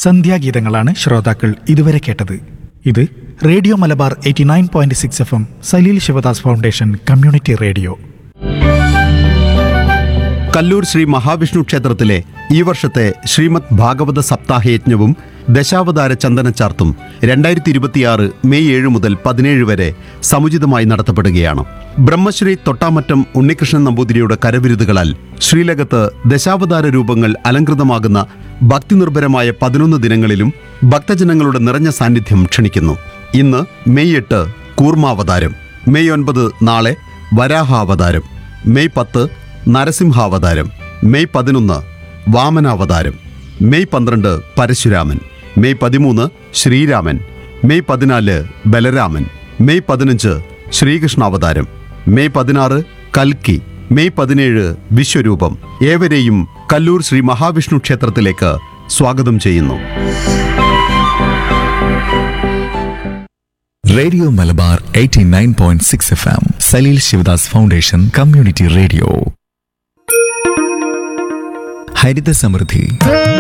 സന്ധ്യാഗീതങ്ങളാണ് ശ്രോതാക്കൾ ഇതുവരെ കേട്ടത് ഇത് radio Malabar eighty nine point six F M Saleel Sivadas foundation community radio Kalloor Shri Mahavishnu ക്ഷേത്രത്തിലെ ഈ വർഷത്തെ ശ്രീമദ് ഭാഗവത സപ്താഹയജ്ഞവും ദശാവതാര ചന്ദനച്ചാർത്തും രണ്ടായിരത്തി ഇരുപത്തിയാറ് മെയ് ഏഴ് മുതൽ പതിനേഴ് വരെ സമുചിതമായി നടത്തപ്പെടുകയാണ് ബ്രഹ്മശ്രീ തൊട്ടാമറ്റം ഉണ്ണികൃഷ്ണൻ നമ്പൂതിരിയുടെ കരവിരുതുകളാൽ ശ്രീലകത്ത് ദശാവതാര രൂപങ്ങൾ അലങ്കൃതമാകുന്ന ഭക്തിനിർഭരമായ പതിനൊന്ന് ദിനങ്ങളിലും ഭക്തജനങ്ങളുടെ നിറഞ്ഞ സാന്നിധ്യം ക്ഷണിക്കുന്നു ഇന്ന് മെയ് എട്ട് കൂർമാവതാരം മെയ് ഒൻപത് നാളെ വരാഹാവതാരം മെയ് പത്ത് നരസിംഹാവതാരം മെയ് പതിനൊന്ന് വാമനാവതാരം മെയ് പന്ത്രണ്ട് പരശുരാമൻ മെയ് പതിമൂന്ന് ശ്രീരാമൻ മെയ് പതിനാല് ബലരാമൻ മെയ് പതിനഞ്ച് ശ്രീകൃഷ്ണാവതാരം മെയ് പതിനാറ് കൽക്കി മെയ് പതിനേഴ് വിശ്വരൂപം ഏവരെയും കല്ലൂർ ശ്രീ മഹാവിഷ്ണു ക്ഷേത്രത്തിലേക്ക് സ്വാഗതം ചെയ്യുന്നു radio Malabar 89.6 F M Saleel Sivadas foundation community radio ഹരിത സമൃദ്ധി